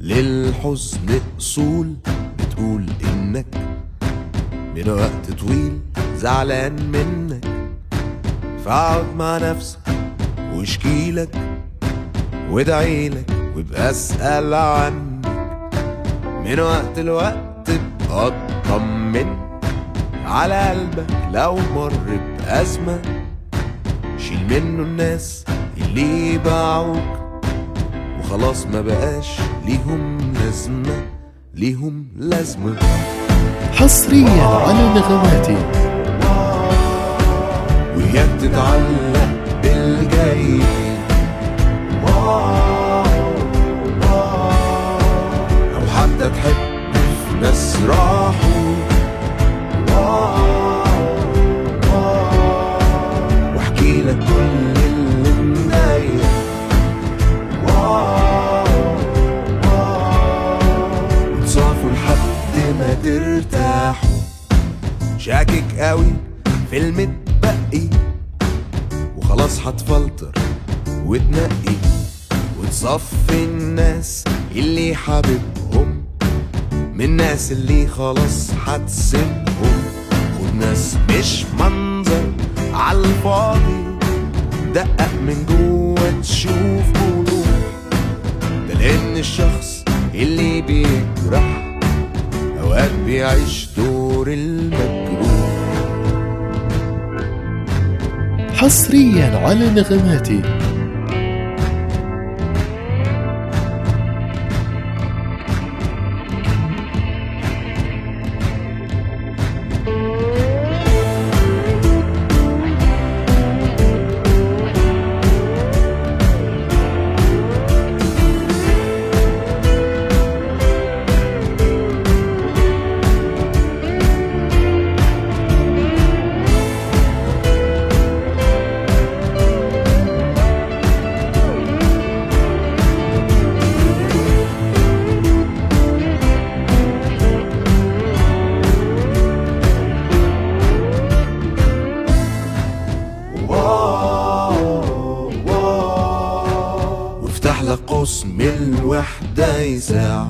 للحزن أصول بتقول إنك من وقت طويل زعلان منك فاقعد مع نفسك واشكيلك وادعيلك وابقى اسأل عنك من وقت لوقت ابقى اطمن على قلبك لو مر بأزمة شيل منه الناس اللي باعوك وخلاص ما بقاش ليهم لازمة ليهم لازمة حصريا على نغماتي وهي بتتعلق بالجاي أو حتى تحب في ناس راحوا واحكي لك كل اللي مضايق وتصافوا لحد ما ترتاحوا شاكك قوي في المتبقي وخلاص هتفلتر وتنقي وتصفي الناس اللي حاببهم من الناس اللي خلاص هتسيبهم خد ناس مش منظر عالفاضي دقق من جوه تشوف بوضوح ده لان الشخص اللي بيجرح اوقات بيعيش دور المجروح حصريا على نغماتي وافتح لك قوس من الوحدة يساع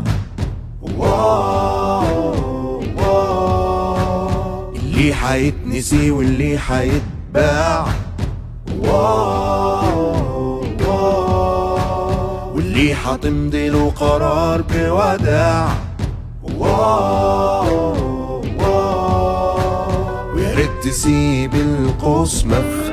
اللي حيتنسي واللي حيتباع واللي حتمضي له قرار بوداع ويا ريت تسيب القوس مفتوح